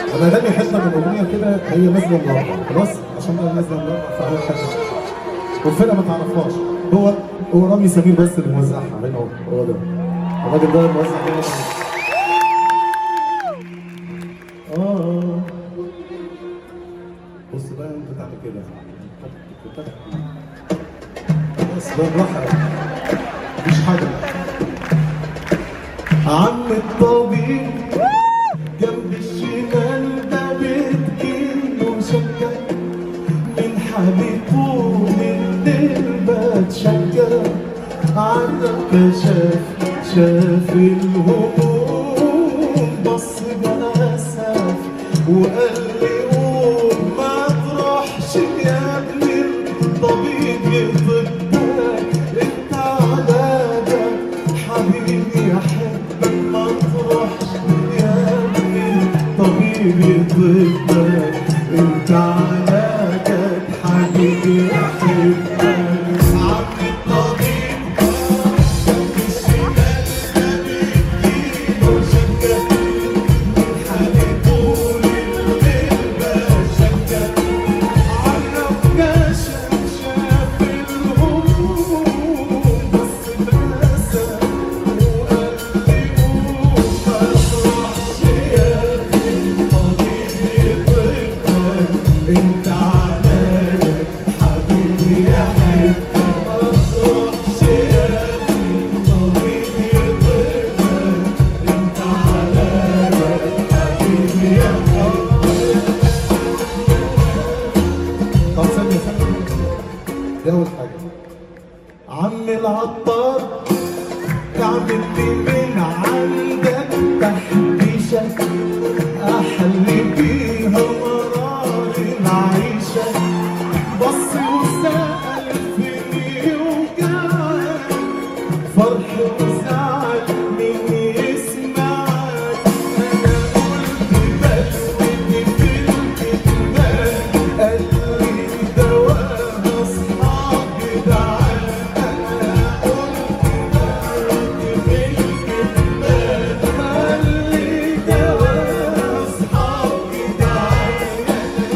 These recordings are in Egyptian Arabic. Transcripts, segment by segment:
انا هغني حته من اغنيه كده هي نازله النهارده خلاص عشان انا نازله النهارده فاول حاجه والفرقه ما تعرفهاش هو هو رامي سمير بس اللي موزعها هنا هو هو ده الراجل ده موزع هنا اه بص بقى انت تعمل كده بس بقى براحه مفيش حاجه عم الطبيب جنب الشمال ده بتجيله شكة من حبيبه من دل بتشكى عنك شاف شاف الهموم بص بأسف وقال لي قوم ما تروحش يا ابني الطبيب يطبك انت علاجك حبيبي احبك ما تروحش يا ابني الطبيب يطبك انت علاجك حبيبي احبك عم الطبيب جنب الشمال ده بيديله شكة من حبيبه للغلبة شكة عرف كشف شاف الهموم بس بأسف وقال لي قوم ما تروحش يا أخي الطبيب يطبك أنت علاجك حبيبي أحبك ما تروحش يا أخي الطبيب يطبك أنت علاجك حبيبي أحبك طب ثانية ثانية دي أول حاجة عم العطار تعمل لي من عندك تحبيشة أحلي بيها مرار العيشة بص وسأل فيني وجعل فرح وزعل مين يسمعك أنا قلت بلوي في الكتمان قال لي دواها أصحاب جدعان أنا قلت بلوي في الكتمان قال لي دواها أصحاب جدعان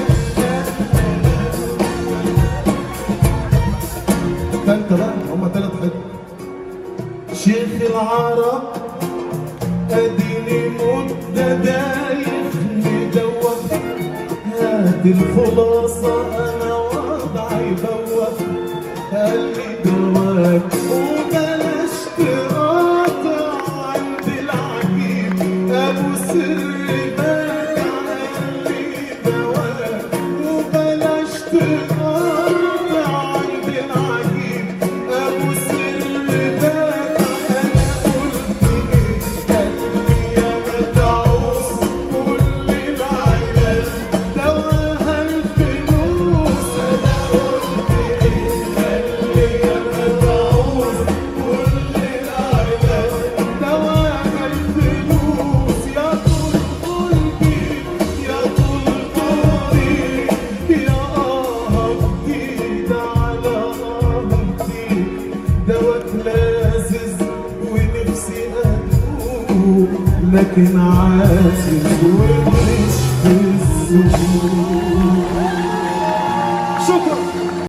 فانت بقى هما ثلاث حتت شيخ العرب اديني مدة دايخ مدوخ هات الخلاصة انا وضعي بوخ قال لي دواك وبلاش تقاطع عند العجيب ابو سر باك قال لي دواك وبلاش تقاطع عند العجيب ابو سر باك انا قلت ايه قال لي يا متعوس كل العيال دواها الفلوس انا قلت ايه قال لي يا متعوس كل العيال دواها الفلوس يا طول قلبي يا طول قلبي يا آه جديد على آه جديد دواك لازز ونفسي أدوق لكن عازز ومش في الزهور